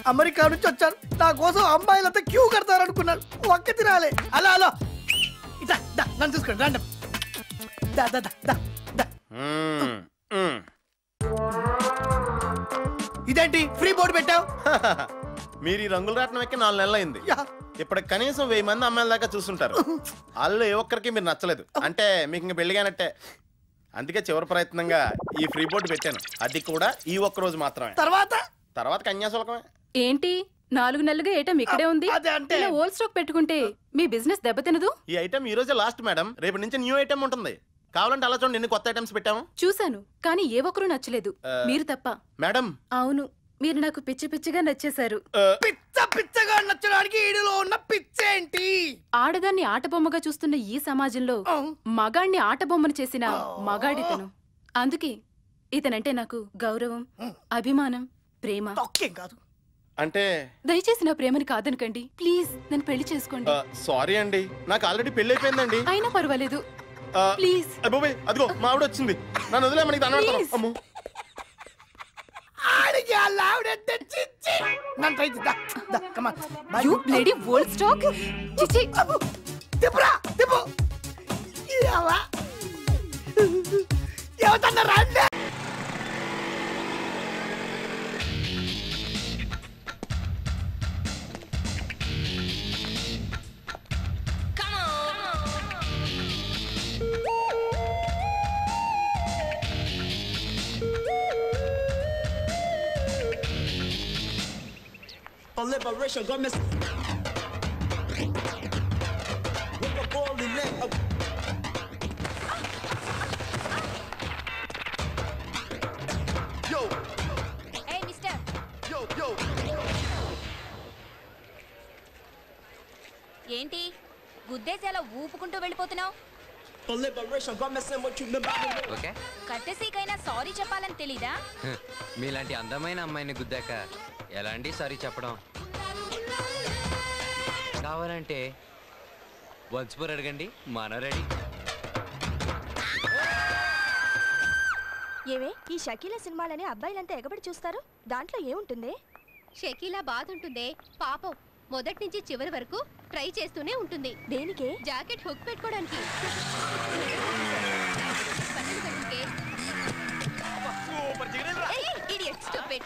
America నుంచి వచ్చాను నా కోసం అమ్మాయిలంతా క్యూ కడతారు అనుకున్నాను ఒక్క తిరాలే అలా అలా ఇదా దా నన్ను చూసుకోండి రండి దా దా దా దా దా మ్మ్, మ్మ్. ఇదేంటి ఫ్రీ బోర్డు పెట్టావు మీరు ఈ రంగుల రాట్నం ఎక్కి నాలుగు నెలలు అయింది యా. ఇప్పుడు కనీసం వెయ్యి మంది అమ్మాయిల దాకా చూస్తుంటారు వాళ్ళు ఏ ఒక్కరికి మీరు నచ్చలేదు అంటే మీకు ఇంక పెళ్లిగానట్టే అందుకే చివరి ప్రయత్నంగా ఈ ఫ్రీ బోర్డు పెట్టాను అది కూడా ఈ ఒక్క రోజు మాత్రమే తర్వాత తర్వాత కన్యాశుల్కమే ఏంటి నాలుగు నెలలుగా ఏటం ఇక్కడే ఉంది అదే అంటే- ఇలా ఓల్డ్ స్టాక్ పెట్టుకుంటే మీ బిజినెస్ దెబ్బతినదు ఈ ఐటమ్ ఈ రోజే లాస్ట్ మేడం రేపు నుంచి న్యూ ఐటమ్ ఉంటుంది కావాలంటే అలా చూడండి ఎన్ని కొత్త ఐటమ్స్ పెట్టాము చూశాను కానీ ఏ ఒక్కరూ నచ్చలేదు ఆ. మీరు తప్ప మేడం అవును మీరు నాకు పిచ్చి పిచ్చిగా నచ్చేశారు ఆ, పిచ్చ పిచ్చగా నచ్చడానికి ఈడులో ఉన్న పిచ్చేంటి ఆడదాన్ని ఆటబొమ్మగా చూస్తున్న ఈ సమాజంలో ఆ. మగాణ్ణి ఆటబొమ్మను చేసిన మగాడితను అందుకే ఇతనంటే నాకు గౌరవం అభిమానం ప్రేమ తొక్కేం కాదు అంటే దయచేసి నా ప్రేమని కాదనకండి ప్లీజ్ నన్ను పెళ్లి చేసుకోండి సారీ అండి నాకు ఆల్రెడీ పెళ్లి అయిపోయిందండి అయినా పర్వాలేదు ఆ, ప్లీజ్ అబ్బోయ్, అదిగో మా ఆవిడ వచ్చింది నన్ను వదిలే మనకి దండం పెడతాను. Please. అమ్మో ఆడికి ఆ లావిడంటే చిచ్చి నన్ను ట్రై చేద్దా దా come on you bloody old stock చిచి తిప్పురా తిప్పు ఇదేవా ఎవతన్న రండి On liberation, go miss. With a ball in there. Yo, ఏ మిస్టర్ yo, yo. ఏంటి గుద్దేసేలా ఊపుకుంటూ వెళ్ళిపోతున్నావు For liberation, go messing with you, remember? Okay కట్టెసీకైనా సారీ చెప్పాలని తెలీదా మీలాంటి అందమైన అమ్మాయిని గుద్దాక ఎలాంటి సారీ చెప్పడం కావాలంటే వన్స్ మోర్ అడగండి మన రెడీ ఏవే ఈ షకీలా సినిమాలని అబ్బాయిలంతా ఎగబడి చూస్తారు దాంట్లో ఏముంటుంది షకీలా బాధ ఉంటుందే పాపం మొదటి నుంచి చివరి వరకు ట్రై చేస్తూనే ఉంటుంది దేనికే జాకెట్ హుక్ పెట్టుకోవడానికి పన్నెండు గంటలకే. ఏయ్, idiot, stupid.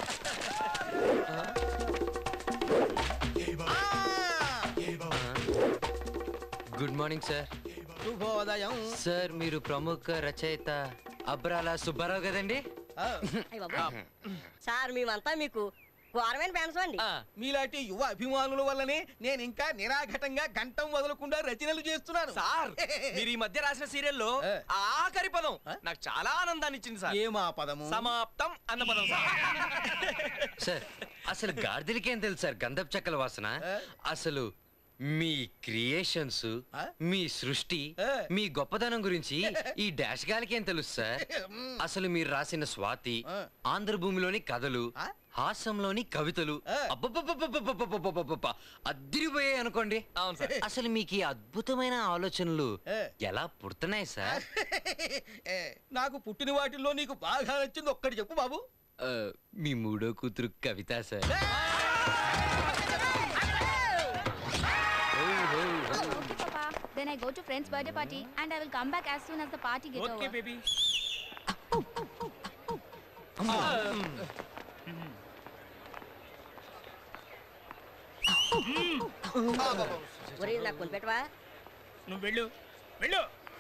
Good morning sir sir మీరు ప్రముఖ రచయిత అబ్రాల సుబ్బారావు కదండి సార్ మేమంతా మీకు ఘోరమైన ఫ్యాన్స్ అండి మీలాంటి యువ అభిమానుల వల్లనే నేను ఇంకా నిరాఘటంగా గంటం వదలకుండా రచనలు చేస్తున్నాను సార్ మీరు ఈ మధ్య రాసిన సీరియల్లో ఆఖరి పదం నాకు చాలా ఆనందాన్ని ఇచ్చింది సార్ ఏమా పదము సమాప్తం అన్న పదం సార్ సార్ అసలు గాడిదలకేం తెలుసు సార్ గంధపు చెక్కల వాసన అసలు మీ క్రియేషన్స్ మీ సృష్టి మీ గొప్పతనం గురించి ఈ డాష్ గాలికి ఏం తెలుసు సార్ అసలు మీరు రాసిన స్వాతి ఆంధ్ర భూమిలోని కథలు హాస్యంలోని కవితలు అబ్బబ్బబ్బబ్బబ్బబ్బబ్బబ్బబ్బబ్బ. అద్దిరిపోయాయి అనుకోండి అవును సార్ అసలు మీకు ఈ అద్భుతమైన ఆలోచనలు ఎలా పుడుతున్నాయి సార్ ఏ, నాకు పుట్టిన వాటిల్లో నీకు బాగా నచ్చింది ఒక్కటి చెప్పు బాబు ఆ, మీ మూడో కూతురు Kavitha sir then I go to friends birthday party and I will come back as soon as the party get okay over. Baby ఒరే నాకు కొనిపెట్టవా నువ్వు వెళ్ళు వెళ్ళు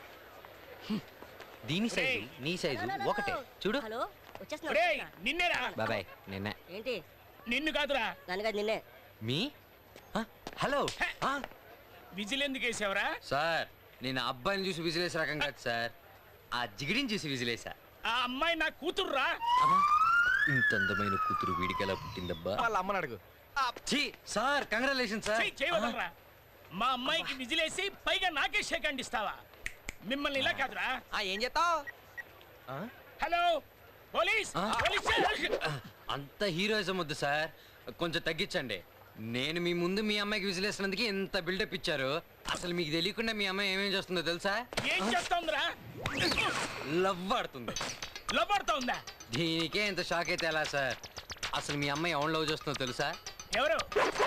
దీని సైజు నీ సైజు ఒకటే చూడు హలో వచ్చేస్తున్నా ఒరేయ్ వచ్చేస్తున్నా. నిన్నేరా బాబాయ్ నిన్న ఏంటి నిన్ను కాదురా నన్ను కాదు నిన్నే మీ ఆ, హలో ఆ, విజిల్ ఎందుకు వేసావురా సార్ నేను ఆ అబ్బాయిని చూసి విజిలేసే రకం కాదు సార్ ఆ జిగిడిని చూసి విజిలేసా ఆ అమ్మాయి నా కూతుర్రా అమ్మా, ఇంత అందమైన కూతురు వీడికి ఎలా పుట్టిందబ్బా వాళ్ళ అమ్మని అడుగు ఛీ, సార్ కంగ్రాచులేషన్ సార్ చెయ్, చేయవదలరా మా అమ్మాయికి విజిలేసి పైగా నాకే షేక్ హ్యాండ్ ఇస్తావా మిమ్మల్ని ఇలా కాదురా ఆ ఏం చేస్తావు హలో పోలీస్ ఆ? పోలీస్ ఆ, అంత హీరోయిజం వద్దు సార్ కొంచెం తగ్గించండి నేను మీ ముందు మీ అమ్మాయికి విజిలేసినందుకు ఇంత బిల్డప్ ఇచ్చారు అసలు మీకు తెలియకుండా మీ అమ్మాయి ఏమేం చేస్తుందో తెలుసా ఏం చేస్తోందిరా లవ్ ఆడుతుంది లోపడుతోందా దీనికే ఇంత షాక్ అయితే ఎలా సార్ అసలు మీ అమ్మాయి ఎవరు లవ్ చేస్తుందో తెలుసా ఎవరు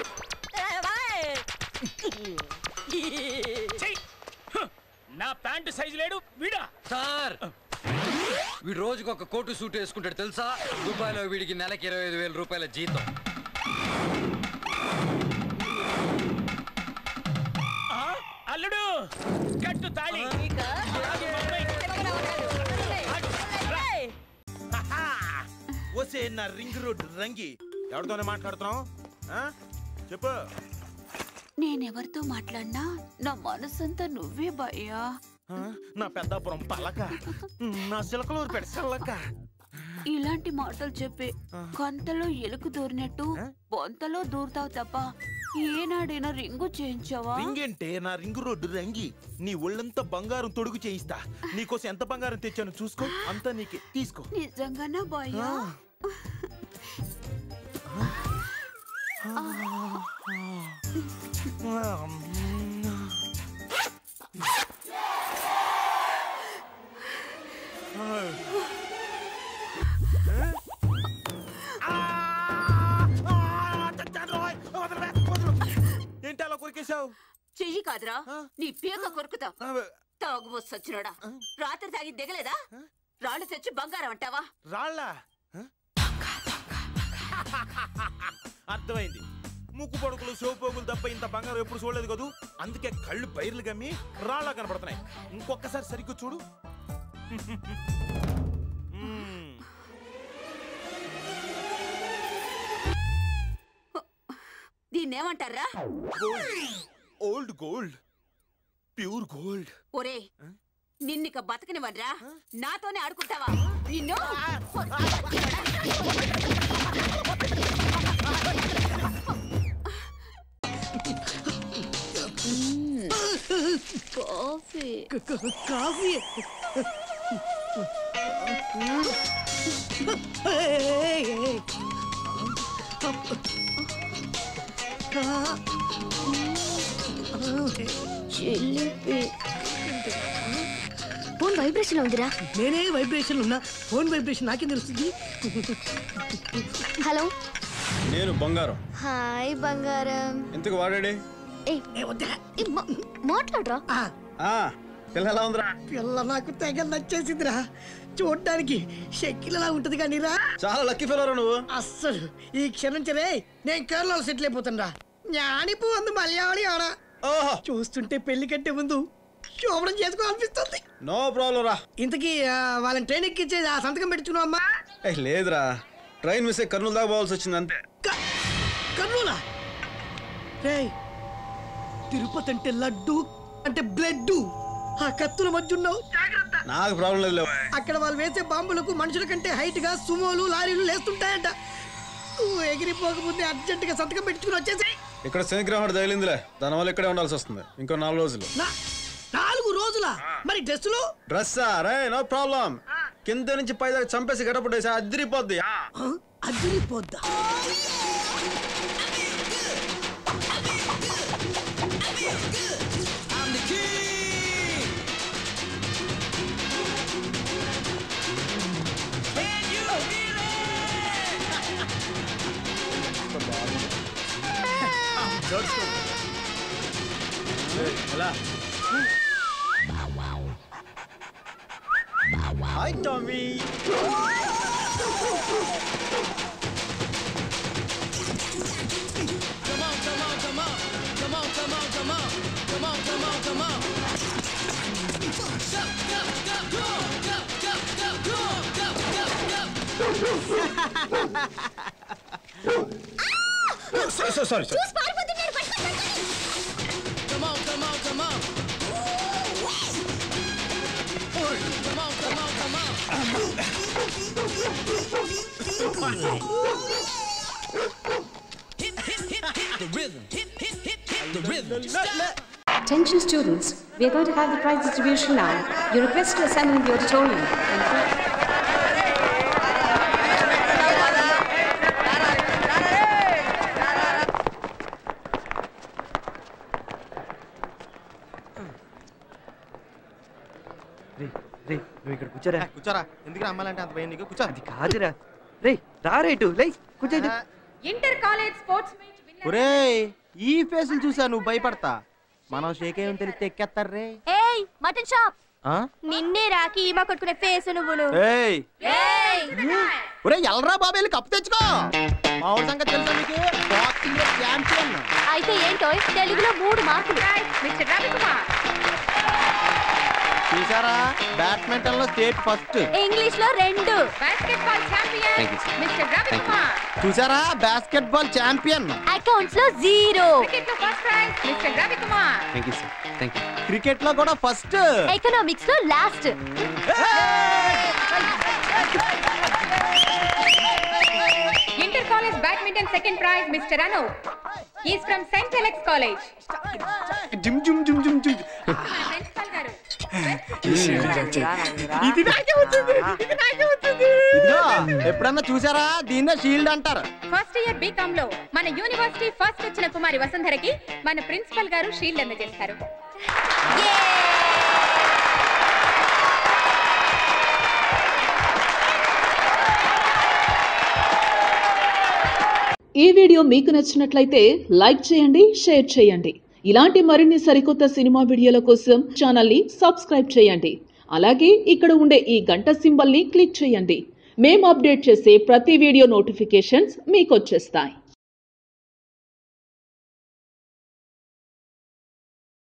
ఛీ! హ్! నా ప్యాంటు సైజు లేడు వీడా సార్ వీడు రోజుకు ఒక కోటు సూట్ వేసుకుంటాడు తెలుసా దుబాయ్లో వీడికి నెలకి ఇరవై ఐదు వేల రూపాయల జీతం ఆ? అల్లుడు కట్టు తాళి వసే నా రింగ్ రోడ్ రంగి ఎవరితోనే మాట్లాడుతున్నావు ఆ? చెప్పు నేనెవరితో మాట్లాడినా నా మనసంతా నువ్వే భయ్యా ఆ? నా పెద్దాపురం పలక నా సిలకలూరు పెడ సల్లక ఇలాంటి మాటలు చెప్పి కొంతలో ఎలుకు దూరినట్టు బొంతలో దూరుతావు తప్ప ఏనాడైనా రింగు చేయించావా రింగ్ అంటే నా రింగ్ రోడ్డు రంగి నీ ఒళ్ళంతా బంగారం తొడుగు చేయిస్తా నీకోసం ఎంత బంగారం తెచ్చాను చూసుకో అంతా నీకే తీసుకో నిజంగానా భయ్యా ఏంటి అలా కొరికేశావు చెయ్యి కాదురా నీ పీక కొరుకుతా తాగుబో సచ్చినోడా రాత్రి తాగి దిగలేదా రాళ్ళు తెచ్చి బంగారం అంటావా రాళ్ళ అర్థమైంది ముక్కు పొడుకులు సోపోగులు తప్ప ఇంత బంగారం ఎప్పుడు చూడలేదు కదూ అందుకే కళ్ళు బైర్లు గమ్మి రాళ్ళ కనపడుతున్నాయి ఇంకొకసారి సరిగ్గా చూడు మ్మ్. దీన్నేమంటారా ఓల్డ్ గోల్డ్ ప్యూర్ గోల్డ్ ఒరే నిన్నిక బతకనివన్రా నాతోనే ఆడుకుంటావా నిన్ను కాఫీ కాఫీ ఫోన్ వైబ్రేషన్ ఉందిరా నేనే వైబ్రేషన్ ఉన్నా ఫోన్ వైబ్రేషన్ నాకేం తెలుస్తుంది హలో నేను బంగారం హాయ్ బంగారం ఎందుకు వాడాడే ఏ ఏ, మా- మాట్లాడరా ఆ పిల్ల ఎలా ఉందిరా పిల్ల నాకు తెగ నచ్చేసిందిరా చూడడానికి షెక్కిలలా ఉంటది కానీ రా చాలా లక్కీ ఫెలోరా నువ్వు అస్సలు ఈ క్షణం చరే నేను కేరళలో సెటిల్ అయిపోతాను జ్ఞానిపు అందు మలయాళి ఆడ చూస్తుంటే పెళ్లి కంటే ముందు శోభనం చేసుకోవాలనిపిస్తుంది నో ప్రాబ్లం రా ఇంతకీ ఆ, వాళ్ళని ట్రైన్ ఎక్కించే ఆ సంతకం పెట్టుకున్నావు అమ్మా ఏ లేదురా ట్రైన్ మిస్ అయ్యి కర్నూలు దాకా పోవాల్సి వచ్చింది అంతే కర్నూలా రేయ్ తిరుపతి అంటే లడ్డు అంటే బ్లడ్ ఆ కత్తుల మధ్య ఉన్నావు జాగ్రత్త నాకు ప్రాబ్లం లేదు లేవా అక్కడ వాళ్ళు వేసే బాంబులకు మనుషుల కంటే హైట్ గా సుమోలు లారీలు లేస్తుంటాయంట నువ్వు ఎగిరిపోకముందే అర్జెంట్ గా సంతకం పెట్టుకుని వచ్చేసి ఇక్కడ శనిగ్రహం తగిలిందిలే దానివల్ల ఇక్కడే ఉండాల్సి వస్తుంది ఇంకో నాలుగు రోజులు నాలుగు రోజుల మరి డ్రెస్సులు డ్రెస్సా రే నో ప్రాబ్లం కింద నుంచి పై దాకా చంపేసి గడపడేసి అదిరిపోద్ది ఆ. అదిరిపోద్దా I'm the king. Can you feel ఎలా hi Tommy Come on, come on, come on, come on, come on, come on, come on, come on, come on. Go, go, go, go, go, go, go, go, go, go. Sorry చూసి పారిపోతున్నారు పట్టుకోండి, పట్టుకోండి. Come on, come on, come on. Come on, come on, come on. Hit, hit, hit, hit the rhythm. Hit, hit, hit, hit the rhythm. Stop. Attention students, we are going to have the prize distribution now. You're requested to assemble in the auditorium. Thank you. రే రే నువ్వు ఇక్కడ కూర్చోరా కూర్చోరా ఎందుకు అమ్మాలంటే అంత భయం నీకు కూర్చో అది కాదురా రే రా రేటు లై కూర్చో ఇంటర్ కాలేజ్ స్పోర్ట్స్ మీట్ ఒరేయ్ ఈ ఫేసులు చూసా నువ్వు భయపడతా మనం షేక్ ఏమని తెలిస్తే ఎక్కేస్తారే ఏయ్ మటన్ షాప్ ఆ? నిన్నే రాకి ఈమా కొట్టుకునే ఫేస్ నువ్వును ఏయ్ ఒరే ఎల్రా బాబు వెళ్ళి కప్పు తెచ్చుకో మా ఊరి సంగతి తెలుసా మీకు బాక్సింగ్ ఛాంపియన్ అయితే ఏంటో తెలుగులో మూడు మార్కులు మిస్టర్ రవికుమార్ చూసారా బ్యాడ్మింటన్ లో స్టేట్ ఫస్ట్ ఇంగ్లీష్ లో రెండు basketball champion Thank you, sir. Mister Ravikumar చూసారా బాస్కెట్ బాల్ ఛాంపియన్ అకౌంట్స్ లో జీరో క్రికెట్ లో first prize mister Ravikumar thank you sir thank you cricket లో కూడా ఫస్ట్ ఎకనామిక్స్ లో last inter college badminton second prize mister Anu is from saint Alex college gym gym gym gym gym principal garu ఇది నాకే వచ్చింది ఇది నాకే వచ్చింది ఇదిగో ఎప్పుడన్నా చూసారా దీన్నే షీల్డ్ అంటారు ఫస్ట్ ఇయర్ బీకామ్ లో మన యూనివర్సిటీ ఫస్ట్ వచ్చిన కుమారి వసుంధరకి మన ప్రిన్సిపల్ గారు షీల్డ్ అందజేస్తారు ఈ వీడియో మీకు నచ్చినట్లయితే లైక్ చేయండి షేర్ చేయండి ఇలాంటి మరిన్ని సరికొత్త సినిమా వీడియోల కోసం ఛానల్ని సబ్స్క్రైబ్ చేయండి అలాగే ఇక్కడ ఉండే ఈ గంట సింబల్ని క్లిక్ చేయండి మేము అప్డేట్ చేసే ప్రతి వీడియో నోటిఫికేషన్స్ మీకు వచ్చేస్తాయి